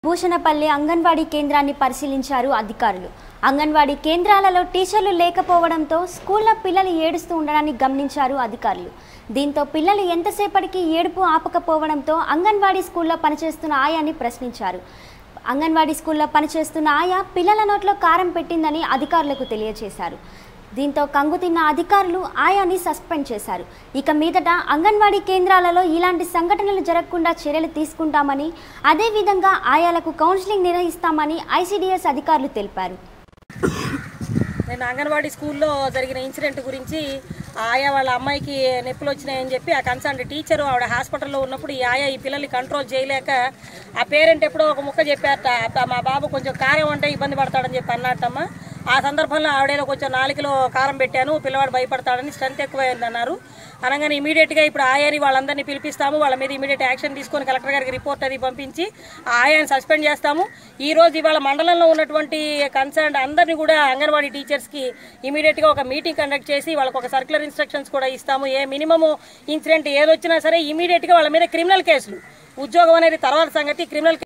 భూషణపల్లి అంగన్వాడీ కేంద్రాన్ని పరిశీలించారు అధికారులు అంగన్వాడీ కేంద్రాలలో టీచర్లు లేకపోవడంతో స్కూల్లో పిల్లలు ఏడుస్తూ ఉండడాన్ని గమనించారు అధికారులు దీంతో పిల్లలు ఎంతసేపటికి ఏడుపు ఆపకపోవడంతో అంగన్వాడీ స్కూల్లో పనిచేస్తున్న ఆయాని ప్రశ్నించారు అంగన్వాడీ స్కూల్లో పనిచేస్తున్న ఆయా పిల్లల నోట్లో కారం పెట్టిందని అధికారులకు తెలియజేశారు దీంతో కంగుతిన్న అధికారులు ఆయాని సస్పెండ్ చేశారు ఇక మీదట అంగన్వాడీ కేంద్రాలలో ఇలాంటి సంఘటనలు జరగకుండా చర్యలు తీసుకుంటామని అదేవిధంగా ఆయాలకు కౌన్సిలింగ్ నిర్వహిస్తామని ఐసీడీఎస్ అధికారులు తెలిపారు నేను అంగన్వాడీ స్కూల్లో జరిగిన ఇన్సిడెంట్ గురించి ఆ ఆయా వాళ్ళ అమ్మాయికి నొప్పులు వచ్చినాయని చెప్పి ఆ కన్సర్న్ టీచరు ఆవిడ హాస్పిటల్లో ఉన్నప్పుడు ఈ ఆయా ఈ పిల్లల్ని కంట్రోల్ చేయలేక ఆ పేరెంట్ ఎప్పుడో ఒక ముక్క చెప్పారట "అబ్బా, మా బాబు కొంచెం కారం అంటే ఇబ్బంది పడతాడని చెప్పి అన్నట్టమ్మా ఆ సందర్భంలో ఆవిడేదో కొంచెం నాలుగులో కారం పెట్టాను పిల్లవాడు భయపడతాడని స్ట్రెంత్ ఎక్కువైంది అన్నారు అనగానే ఇమీడియట్గా ఇప్పుడు ఆయాని వాళ్ళందరినీ పిలిపిస్తాము వాళ్ళ మీద ఇమీడియట్ యాక్షన్ తీసుకొని కలెక్టర్ గారికి రిపోర్ట్ అది పంపించి ఆ ఆయాని సస్పెండ్ చేస్తాము ఈ రోజు ఇవాళ మండలంలో ఉన్నటువంటి కన్సర్న్ అందరినీ కూడా అంగన్వాడీ టీచర్స్కి ఇమీడియట్గా ఒక మీటింగ్ కండక్ట్ చేసి వాళ్ళకి ఒక సర్క్యులర్ ఇన్స్ట్రక్షన్స్ కూడా ఇస్తాము ఏ మినిమము ఇన్సిడెంట్ ఏదొచ్చినా సరే ఇమీడియట్గా వాళ్ళ మీద క్రిమినల్ కేసులు ఉద్యోగం అనేది తర్వాత సంగతి క్రిమినల్